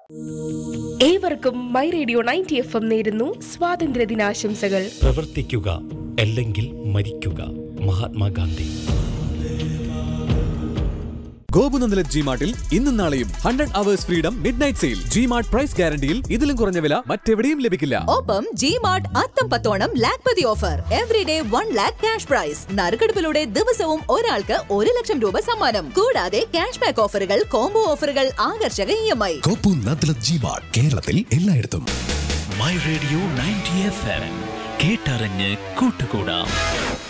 ഏവർക്കും my radio ninety F M നേരുന്നു സ്വാതന്ത്ര്യ ദിനാശംസകൾ പ്രവർത്തിക്കുക അല്ലെങ്കിൽ മരിക്കുക മഹാത്മാഗാന്ധി ഗോപുനന്ദല ജി മാർട്ടിൽ ഇന്നും നാളെയും hundred hours freedom midnight sale G mart price ഗ്യാരണ്ടിയിൽ ഇതിലും കുറഞ്ഞ വില മറ്റെവിടെയും ലഭിക്കില്ല ഒപ്പം G mart Atham Pathonam Lakhpati offer every day one lakh cash prize നറുക്കെടുപ്പിലൂടെ ദിവസവും ഒരാൾക്ക് ഒരു ലക്ഷം രൂപ സമ്മാനം കൂടാതെ ക്യാഷ് ബാക്ക് ഓഫറുകൾ കോംബോ ഓഫറുകൾ ആകർഷക ഇ എം ഐ കോപ്പു നദ്ല ജിമാർട്ട് കേരളത്തിൽ എല്ലായിടത്തും my radio ninety F M കേട്ടറിഞ്ഞ് കൂട്ടുകൂടാം